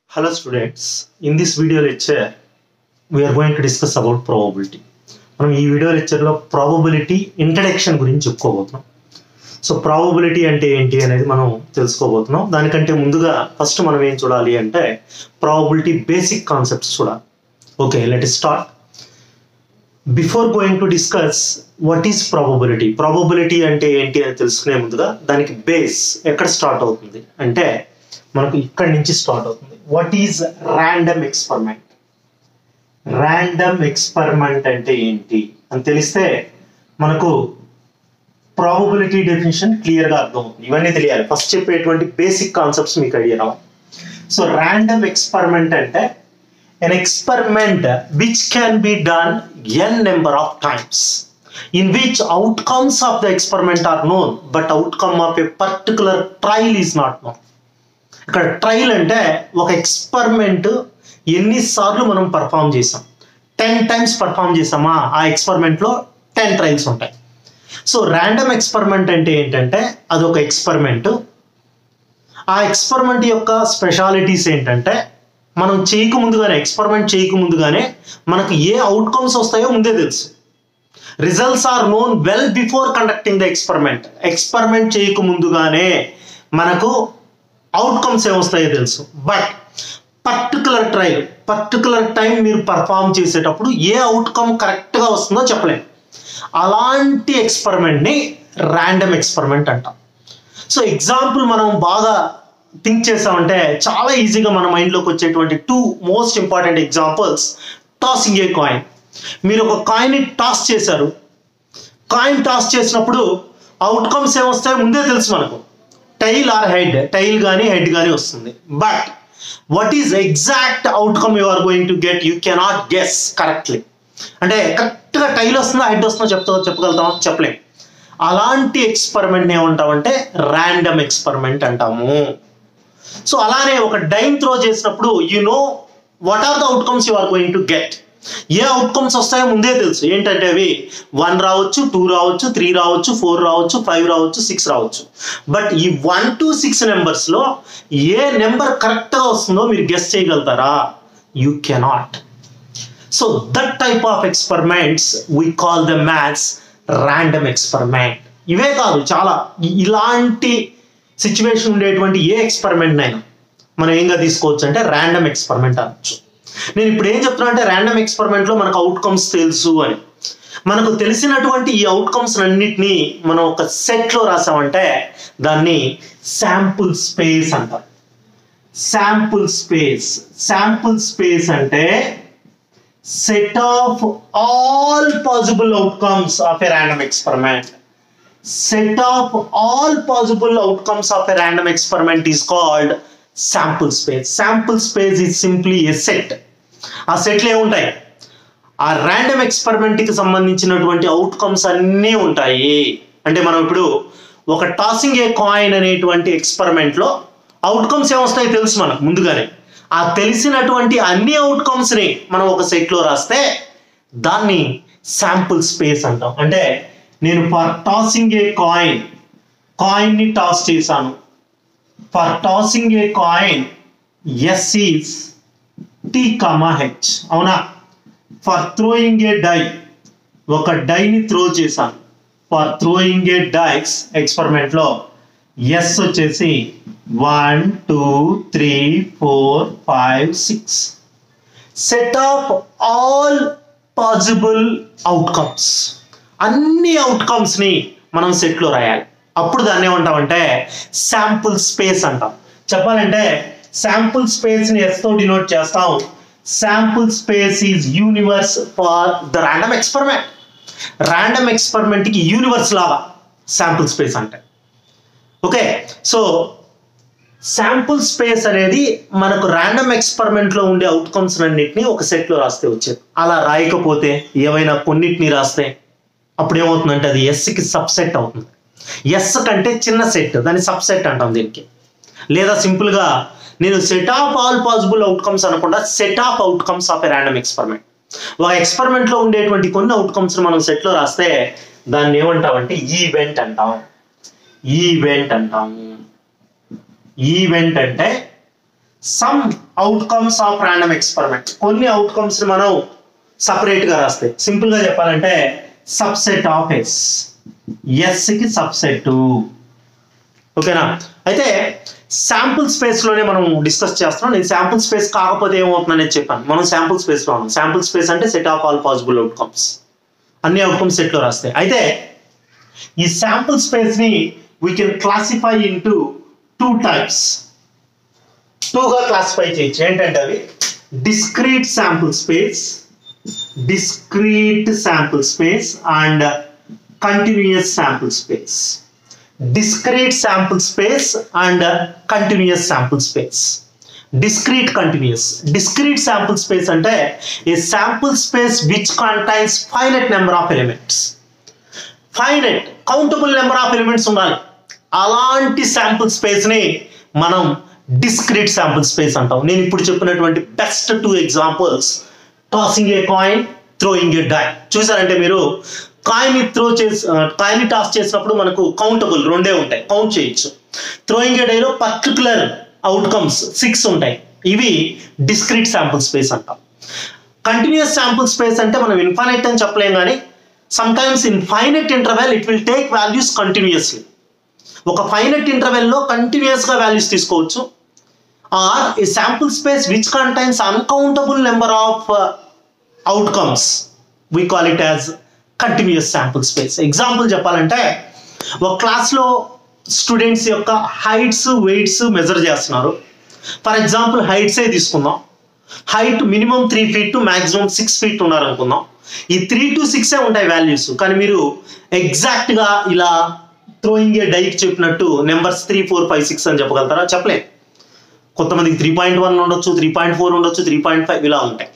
Hello students, in this video lecture we are going to discuss about probability. మనం ఈ video లెక్చర్లో probability introduction గురించి చెప్పుకోబోతున్నాం so probability అంటే ఏంటి అనేది మనం తెలుసుకోబోతున్నాం దానికంటే ముందుగా ఫస్ట్ మనం ఏం చూడాలి అంటే ప్రాబబిలిటీ బేసిక్ కాన్సెప్ట్స్ చూడాలి okay let start before going to discuss what is probability probability అంటే ఏంటి అని తెలుసుకునే ముందుగా దానికి బేస్ ఎక్కడ స్టార్ట్ అవుతుంది అంటే మనకు ఇక్కడి నుంచి స్టార్ట్ అవుతుంది what is random experiment random experiment అంటే ఏంటి అని తెలిస్తే మనకు ప్రాబబిలిటీ డెఫినేషన్ క్లియర్గా అర్థమవుతుంది ఇవన్నీ తెలియాలి ఫస్ట్ చెప్పేటువంటి బేసిక్ కాన్సెప్ట్స్ మీకు ఐడియా రావాలి సో ర్యాండమ్ ఎక్స్పెరిమెంట్ అంటే an experiment which can be done n number of times in which outcomes of the experiment are known but outcome of a particular trial is not known ఇక్కడ trial అంటే ఒక experiment ఎన్నిసార్లు మనం perform చేసాం ten times perform చేసామా ఆ ఎక్స్పెరిమెంట్లో ten trials ఉంటాయి సో ర్యాండమ్ ఎక్స్పెరిమెంట్ అంటే ఏంటంటే అదొక ఎక్స్పెరిమెంట్ ఆ ఎక్స్పెరిమెంట్ యొక్క స్పెషాలిటీస్ ఏంటంటే మనం చేయక ముందుగానే ఎక్స్పెరిమెంట్ చేయక ముందుగానే మనకు ఏ అవుట్కమ్స్ వస్తాయో ముందే తెలుసు results are known well before conducting the experiment experiment చేయక ముందుగానే మనకు అవుట్కమ్స్ ఏమొస్తాయో తెలుసు but particular trial particular time మీరు పర్ఫామ్ చేసేటప్పుడు ఏ అవుట్కమ్ కరెక్ట్గా వస్తుందో చెప్పలేము అలాంటి ఎక్స్పెరిమెంట్ని ర్యాండమ్ ఎక్స్పెరిమెంట్ అంటాం సో ఎగ్జాంపుల్ మనం బాగా థింక్ చేసామంటే చాలా ఈజీగా మన మైండ్లోకి వచ్చేటువంటి two most important examples tossing a coin మీరు ఒక కాయిన్ని టాస్ చేశారు కాయిన్ టాస్ చేసినప్పుడు అవుట్కమ్స్ ఏమొస్తాయో ముందే తెలుసు మనకు టైల్ ఆర్ హెడ్ టైల్ కానీ హెడ్ కానీ వస్తుంది but what is exact outcome you are going to get you cannot guess correctly అంటే కరెక్ట్గా టైల్ వస్తుందా హెడ్ వస్తుందో చెప్తా చెప్పగలుగుతాం చెప్పలేం అలాంటి ఎక్స్పెరిమెంట్ ఏమంటామంటే ర్యాండమ్ ఎక్స్పెరిమెంట్ అంటాము సో అలానే ఒక డైన్ త్రో చేసినప్పుడు you know what are the outcomes you are going to get ఏ అవుట్కమ్స్ వస్తాయో ముందే తెలుసు ఏంటంటే అవి వన్ రావచ్చు టూ రావచ్చు త్రీ రావచ్చు ఫోర్ రావచ్చు ఫైవ్ రావచ్చు సిక్స్ రావచ్చు బట్ ఈ వన్ టు సిక్స్ నెంబర్స్లో ఏ నెంబర్ కరెక్ట్గా వస్తుందో మీరు గెస్ చేయగలుగుతారా you cannot so that type of experiments we call the maths random experiment ఇవే కాదు చాలా ఇలాంటి సిచ్యువేషన్ ఉండేటువంటి ఏ ఎక్స్పెరిమెంట్ అయినా మనం ఏంగా తీసుకోవచ్చు అంటే ర్యాండమ్ ఎక్స్పెరిమెంట్ అనొచ్చు నేను ఇప్పుడు ఏం చెప్తున్నా అంటే ర్యాండమ్ ఎక్స్పెరిమెంట్లో మనకు అవుట్కమ్స్ తెలుసు అని మనకు తెలిసినటువంటి ఈ అవుట్కమ్స్ అన్నిటినీ మనం ఒక సెట్లో రాసామంటే దాన్ని శాంపుల్ స్పేస్ అంటారు శాంపుల్ స్పేస్ శాంపుల్ స్పేస్ అంటే set of all possible outcomes of a random experiment. Set of all possible outcomes of a random experiment is called sample space. Sample space is simply a set. ఆ సెట్లు ఏముంటాయి ఆ random ఎక్స్పెరిమెంట్కి సంబంధించినటువంటి outcomes అన్నీ ఉంటాయి అంటే మనం ఇప్పుడు ఒక టాసింగ్ ఏ కాయిన్ అనేటువంటి ఎక్స్పెరిమెంట్లో అవుట్కమ్స్ ఏమొస్తాయో తెలుసు మనకు ముందుగానే ఆ తెలిసినటువంటి అన్ని అవుట్కమ్స్ని మనం ఒక సెట్లో రాస్తే దాన్ని శాంపుల్ స్పేస్ అంటాం అంటే నేను ఫర్ టాసింగ్ ఏ కాయిన్ కాయిన్ని టాస్ చేశాను for tossing a coin S is T comma H అవునా ఫర్ థ్రోయింగ్ ఏ డై ఒక డైని త్రో చేశాను ఫర్ థ్రోయింగ్ ఏ డైస్ ఎక్స్పెరిమెంట్లో ఎస్ వచ్చేసి one two three four five six set of all possible outcomes అన్ని అవుట్కమ్స్ని మనం సెట్లో రాయాలి అప్పుడు దాన్ని ఏమంటామంటే శాంపుల్ స్పేస్ అంటాం చెప్పాలంటే శాంపుల్ స్పేస్ని ఎస్తో డినోట్ చేస్తాం sample space is universe for the random experiment random ఎక్స్పెరిమెంట్కి యూనివర్స్ లాగా శాంపుల్ స్పేస్ అంటే ఓకే సో శాంపుల్ స్పేస్ అనేది మనకు ర్యాండమ్ ఎక్స్పెరిమెంట్లో ఉండే అవుట్కమ్స్ అన్నింటినీ ఒక సెట్లో రాస్తే వచ్చేది అలా రాయకపోతే ఏవైనా కొన్నిటిని రాస్తే అప్పుడు ఏమవుతుందంటే అది ఎస్కి సబ్సెట్ అవుతుంది ఎస్ కంటే చిన్న సెట్ దాన్ని సబ్సెట్ అంటాం దీనికి లేదా సింపుల్గా నేను set of all possible outcomes అనకుండా set of outcomes of a random experiment ఒక ఎక్స్పెరిమెంట్లో ఉండేటువంటి కొన్ని అవుట్కమ్స్ మనం సెట్లో రాస్తే దాన్ని ఏమంటామంటే ఈవెంట్ అంటాం ఈవెంట్ అంటాము ఈవెంట్ అంటే some outcomes of random experiment కొన్ని అవుట్కమ్స్ మనం సపరేట్ గా రాస్తాయి సింపుల్ గా చెప్పాలంటే సబ్సెట్ ఆఫ్ ఎస్ ఎస్ కి సబ్సెట్ ఓకేనా అయితే శాంపుల్ స్పేస్ లోనే మనం డిస్కస్ చేస్తున్నాం నేను శాంపుల్ స్పేస్ కాకపోతే ఏమవుతుందనేది చెప్పాను మనం శాంపుల్ స్పేస్ లో ఉన్నాం శాంపుల్ స్పేస్ అంటే set of all possible outcomes అన్ని అవుట్కమ్స్ సెట్ లో రాస్తాయి అయితే ఈ శాంపుల్ స్పేస్ ని we can classify into two types టూగా క్లాసిఫై చేయొచ్చు ఏంటంటే అవి discrete sample space discrete sample space and continuous sample space discrete sample space and uh, continuous sample space discrete continuous discrete sample space అంటే a sample space which contains finite number of elements finite countable number of elements ఉండాలి అలాంటి sample space ని మనం discrete sample space అంటాం నేను ఇప్పుడు చెప్పినటువంటి best two examples tossing a coin throwing a die చూసారంటే మీరు కాయిన్ త్రో చేసి కాయిన్ టాస్ చేసినప్పుడు మనకు కౌంటబుల్ రెండే ఉంటాయి కౌంట్ చేయొచ్చు థ్రోయింగ్ ఏ డైలో పర్టికులర్ అవుట్కమ్స్ సిక్స్ ఉంటాయి ఇవి డిస్క్రీట్ శాంపుల్ స్పేస్ అంటాం కంటిన్యూస్ శాంపుల్ స్పేస్ అంటే మనం ఇన్ఫైనైట్ అని చెప్పలేం కానీ sometimes in finite interval it will take values continuously ఒక ఫైనట్ ఇంటర్వెల్లో కంటిన్యూస్ గా వాల్యూస్ తీసుకోవచ్చు or a sample space which contains uncountable number of outcomes we call it as continuous sample space example చెప్పాలంటే ఒక క్లాస్లో students యొక్క heights weights measure చేస్తున్నారు for example హైట్సే తీసుకుందాం height minimum three feet to maximum six feet ఉన్నారు అనుకుందాం ఈ త్రీ టు సిక్సే ఉంటాయి వాల్యూస్ కానీ మీరు ఎగ్జాక్ట్ గా ఇలా థ్రోయింగ్ ఏ డైకి చెప్పినట్టు numbers three four five six అని చెప్పగలుగుతారా చెప్పలేం కొంతమందికి త్రీ పాయింట్ వన్ ఉండొచ్చు త్రీ పాయింట్ ఫోర్ ఉండొచ్చు త్రీ పాయింట్ ఫైవ్ ఇలా ఉంటాయి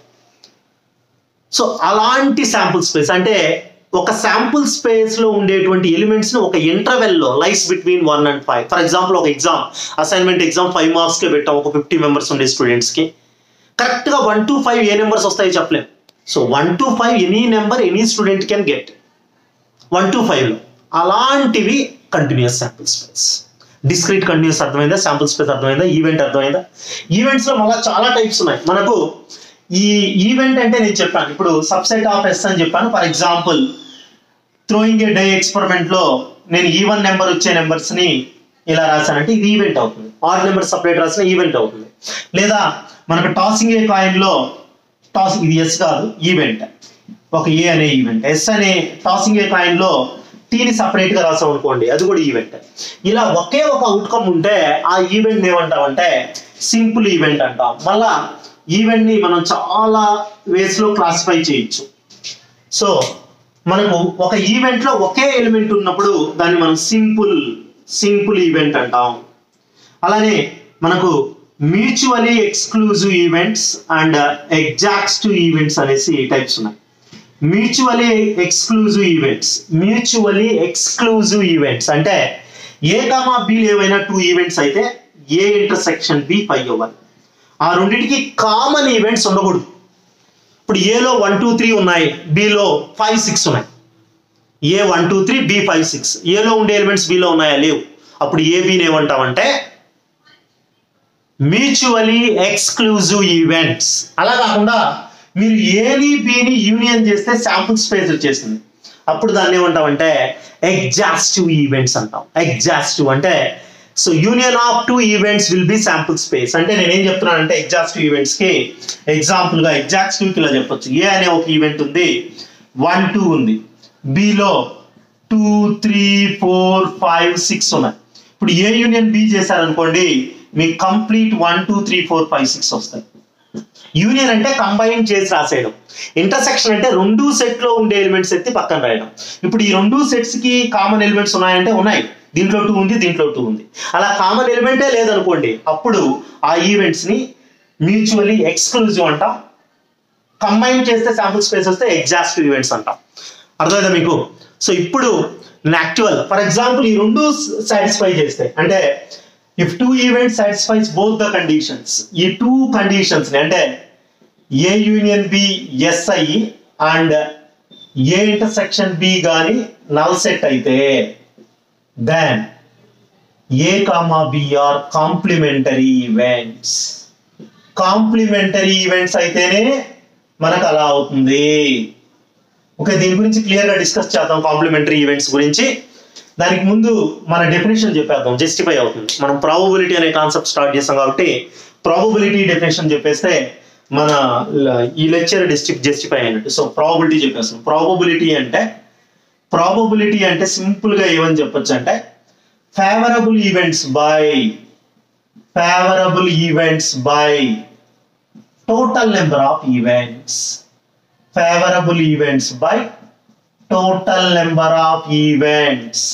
సో అలాంటి శాంపుల్ స్పేస్ అంటే ఒక శాంపుల్ స్పేస్ లో ఉండేటువంటి ఎలిమెంట్స్ ని ఒక ఇంటర్వెల్ లో lies between one and five for example ఒక exam assignment exam five marks కే పెట్టాం ఒక ఫిఫ్టీ మెంబర్స్ ఉండే స్టూడెంట్స్ కి కరెక్ట్ గా వన్ టు ఫైవ్ ఏ నెంబర్స్ వస్తాయో చెప్పలేం so one to five any number any student can get one to five లో అలాంటివి continuous sample space discrete continuous అర్థమైందా శాంపుల్ స్పేస్ అర్థమైందా ఈవెంట్ అర్థమైందా ఈవెంట్స్ లో మళ్ళీ చాలా టైప్స్ ఉన్నాయి మనకు ఈ ఈవెంట్ అంటే నేను చెప్పాను ఇప్పుడు సబ్సెట్ ఆఫ్ ఎస్ అని చెప్పాను for example throwing a die experiment లో నేను ఈవెన్ నెంబర్ వచ్చే నెంబర్స్ ని ఇలా రాశానంటే ఇది ఈవెంట్ అవుతుంది ఆర్ నెంబర్ సపరేట్ రాసిన ఈవెంట్ అవుతుంది లేదా మనకు టాసింగ్ ఏ కాయిన్ లో టాస్ ఇది ఎస్ కాదు ఈవెంట్ ఒక ఏ అనే ఈవెంట్ ఎస్ అనే టాసింగ్ ఏ కాయిన్ లో టీని సపరేట్ గా రాసాం అనుకోండి అది కూడా ఈవెంట్ ఇలా ఒకే ఒక అవుట్కమ్ ఉంటే ఆ ఈవెంట్ ఏమంటామంటే సింపుల్ ఈవెంట్ అంటాం మళ్ళా ఈవెంట్ ని మనం చాలా వేస్ లో క్లాసిఫై చేయొచ్చు సో మనకు ఒక ఈవెంట్ లో ఒకే ఎలిమెంట్ ఉన్నప్పుడు దాన్ని మనం సింపుల్ సింపుల్ ఈవెంట్ అంటాం అలానే మనకు mutually exclusive events and exhaustive events అనేసి టైప్స్ ఉన్నాయి mutually exclusive events mutually exclusive events అంటే ఏ కామా బి ఏవైనా టూ ఈవెంట్స్ అయితే ఏ ఇంటర్సెక్షన్ బి ఫైవ్ అవ్వాలి ఆ రెండింటికి కామన్ ఈవెంట్స్ ఉండకూడదు ఇప్పుడు ఏలో వన్ టూ త్రీ ఉన్నాయి బిలో ఫైవ్ సిక్స్ ఉన్నాయి A one two three B five six ఏలో ఉండే ఎలిమెంట్స్ బిలో ఉన్నాయా లేవు అప్పుడు ఏ బిని ఏమంటామంటే మ్యూచువలీ ఎక్స్క్లూజివ్ ఈవెంట్స్ అలా కాకుండా మీరు ఏని బిని యూనియన్ చేస్తే శాంపుల్ స్పేస్ వచ్చేసింది అప్పుడు దాన్ని ఏమంటామంటే ఎగ్జాస్టివ్ ఈవెంట్స్ అంటాం ఎగ్జాస్టివ్ అంటే so union of two events will be sample space అంటే నేనేం చెప్తున్నానంటే ఎగ్జాస్టివ్ ఈవెంట్స్ కి ఎగ్జాంపుల్ గా ఎగ్జాస్టివ్ కి ఇలా చెప్పొచ్చు ఏ అనే ఒక ఈవెంట్ ఉంది వన్ టూ ఉంది బిలో two three four five six ఉన్నాయి ఇప్పుడు ఏ యూనియన్ బి చేశారనుకోండి మీకు complete one two three four five six వస్తాయి యూనియన్ అంటే కంబైన్ చేసి రాసేయడం ఇంటర్సెక్షన్ అంటే రెండు సెట్ లో ఉండే ఎలిమెంట్స్ ఎత్తి పక్కన రాయడం ఇప్పుడు ఈ రెండు సెట్స్ కి కామన్ ఎలిమెంట్స్ ఉన్నాయంటే ఉన్నాయి దీంట్లో టూ ఉంది దీంట్లో టూ ఉంది అలా కామన్ ఎలిమెంటే లేదనుకోండి అప్పుడు ఆ ఈవెంట్స్ ని మ్యూచువల్లీ ఎక్స్క్లూజివ్ అంటాం కంబైన్ చేస్తే శాంపుల్ స్పేస్ వస్తే ఎగ్జాస్టివ్ ఈవెంట్స్ అంటాం అర్థమైందా మీకు సో ఇప్పుడు యాక్చువల్ ఫర్ ఎగ్జాంపుల్ ఈ రెండు సాటిస్ఫై చేస్తాయి అంటే if two events satisfies both the conditions ఈ టూ కండిషన్స్ అంటే ఏ యూనియన్ బి ఎస్ అయ్యి అండ్ ఏ ఇంటర్సెక్షన్ బి గాని నల్ సెట్ అయితే then A comma B are complementary events complementary events అయితేనే మనకు అలా అవుతుంది ఓకే దీని గురించి క్లియర్ గా డిస్కస్ చేద్దాం కాంప్లిమెంటరీ ఈవెంట్స్ గురించి దానికి ముందు మన డెఫినేషన్ చెప్పేద్దాం జస్టిఫై అవుతుంది మనం ప్రాబబిలిటీ అనే కాన్సెప్ట్ స్టార్ట్ చేస్తాం కాబట్టి ప్రాబబిలిటీ డెఫినేషన్ చెప్పేస్తే మన ల- ఈ లెక్చర్ డిస్ట్రిక్ట్ జస్టిఫై అయినట్టు సో ప్రాబబిలిటీ చెప్పేస్తాం ప్రాబబిలిటీ అంటే ప్రాబబిలిటీ అంటే సింపుల్ గా ఏమని చెప్పొచ్చు అంటే favourable events by favourable events by total number of events favourable events by total number of events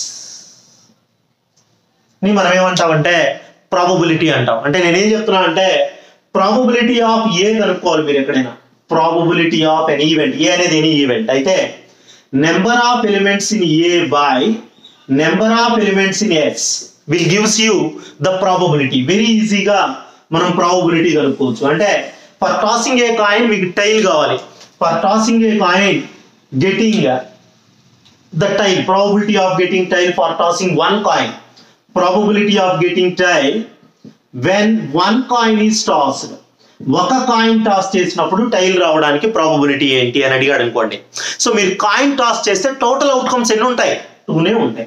ని మనం ఏమంటామంటే ప్రాబబిలిటీ అంటాం అంటే నేనేం చెప్తున్నా అంటే ప్రాబబిలిటీ ఆఫ్ ఏ కనుక్కోవాలి మీరు ఎక్కడైనా probability of an event A అనేది ఎనీ ఈవెంట్ అయితే number of elements in A by number of elements in X will gives you the probability very ఈజీగా మనం ప్రాబబిలిటీ కనుక్కోవచ్చు అంటే ఫర్ టాసింగ్ ఏ కాయిన్ మీకు టైల్ కావాలి for tossing a coin getting the tile probability of getting tile for tossing one coin probability of getting tile when one coin is tossed ఒక coin toss చేసినప్పుడు tail రావడానికి probability ఏంటి అని అడిగాడు అనుకోండి so మీరు కాయిన్ టాస్ చేస్తే total outcomes ఎన్ని ఉంటాయి టూనే ఉంటాయి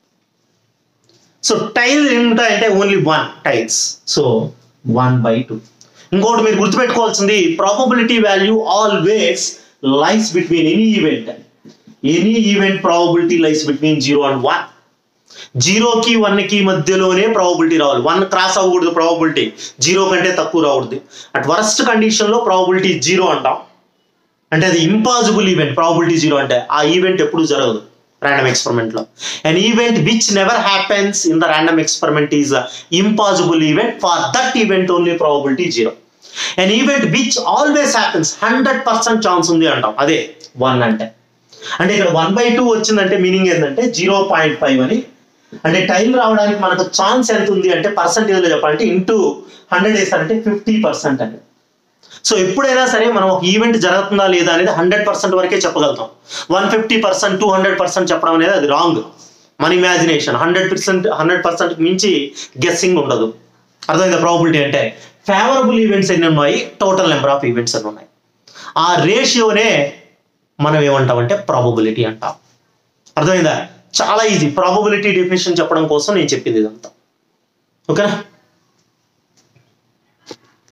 సో టైల్ ఎన్ని ఉంటాయంటే only one tails so one by two ఇంకోటి మీరు గుర్తుపెట్టుకోవాల్సింది probability value always lies between any event any event probability lies between zero and one జీరోకి వన్ కి మధ్యలోనే ప్రాబబిలిటీ రావాలి వన్ క్రాస్ అవ్వకూడదు ప్రాబబిలిటీ జీరో కంటే తక్కువ రాకూడదు అట్ వరస్ట్ కండిషన్ లో ప్రాబబిలిటీ జీరో అంటాం అంటే అది ఇంపాసిబుల్ ఈవెంట్ ప్రాబిలిటీ జీరో అంటే ఆ ఈవెంట్ ఎప్పుడు జరగదు ర్యాండమ్ ఎక్స్పెరిమెంట్ లో and event which never happens in the random experiment is impossible event for that event only probability zero and event which always happens hundred percent chance ఉంది అంటాం అదే one అంటే అంటే ఇక్కడ వన్ బై టూ వచ్చిందంటే meaning ఏంటంటే zero point five అని అంటే టైం రావడానికి మనకు ఛాన్స్ ఎంత ఉంది అంటే పర్సంటేజ్ లో చెప్పాలంటే ఇంటూ హండ్రెడ్ వేస్తారంటే ఫిఫ్టీ పర్సెంట్ అని సో ఎప్పుడైనా సరే మనం ఒక ఈవెంట్ జరుగుతుందా లేదా అనేది హండ్రెడ్ పర్సెంట్ వరకే చెప్పగలుగుతాం one fifty percent two hundred percent చెప్పడం అనేది అది రాంగ్ మన imagination hundred percent hundred percent మించి గెస్సింగ్ ఉండదు అర్థమైందా ప్రాబిలిటీ అంటే ఫేవరబుల్ ఈవెంట్స్ ఎన్ని ఉన్నాయి టోటల్ నెంబర్ ఆఫ్ ఈవెంట్స్ ఎన్ని ఉన్నాయి ఆ రేషియోనే మనం ఏమంటామంటే ప్రాబబిలిటీ అంటాం అర్థమైందా చాలా ఈజీ ప్రాబబిలిటీ డెఫినేషన్ చెప్పడం కోసం నేను చెప్పింది ఇదంతా ఓకేనా